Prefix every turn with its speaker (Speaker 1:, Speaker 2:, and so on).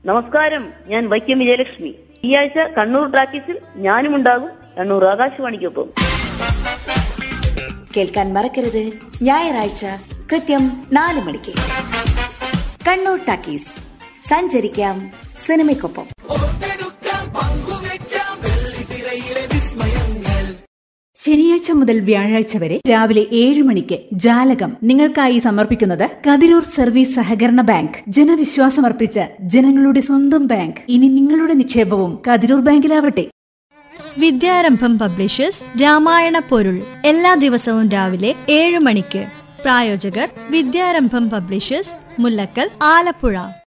Speaker 1: നമസ്കാരം ഞാൻ വൈക്കം വിജയലക്ഷ്മി ഈ ആഴ്ച കണ്ണൂർ പ്രാക്ടീസിൽ ഞാനും ഉണ്ടാകും കണ്ണൂർ ആകാശവാണിക്കൊപ്പം
Speaker 2: കേൾക്കാൻ മറക്കരുത് ഞായറാഴ്ച കൃത്യം നാല് മണിക്ക് കണ്ണൂർ ടാക്കീസ് സഞ്ചരിക്കാം സിനിമയ്ക്കൊപ്പം
Speaker 3: ശനിയാഴ്ച മുതൽ വ്യാഴാഴ്ച വരെ രാവിലെ ഏഴ് മണിക്ക് ജാലകം നിങ്ങൾക്കായി സമർപ്പിക്കുന്നത് കതിരൂർ സർവീസ് സഹകരണ ബാങ്ക് ജനവിശ്വാസമർപ്പിച്ച ജനങ്ങളുടെ സ്വന്തം ബാങ്ക് ഇനി നിങ്ങളുടെ നിക്ഷേപവും കതിരൂർ ബാങ്കിലാവട്ടെ
Speaker 4: വിദ്യാരംഭം പബ്ലിഷേഴ്സ് രാമായണ പൊരുൾ എല്ലാ ദിവസവും രാവിലെ ഏഴ് മണിക്ക് പ്രായോജകർ വിദ്യാരംഭം പബ്ലിഷേഴ്സ് മുല്ലക്കൽ ആലപ്പുഴ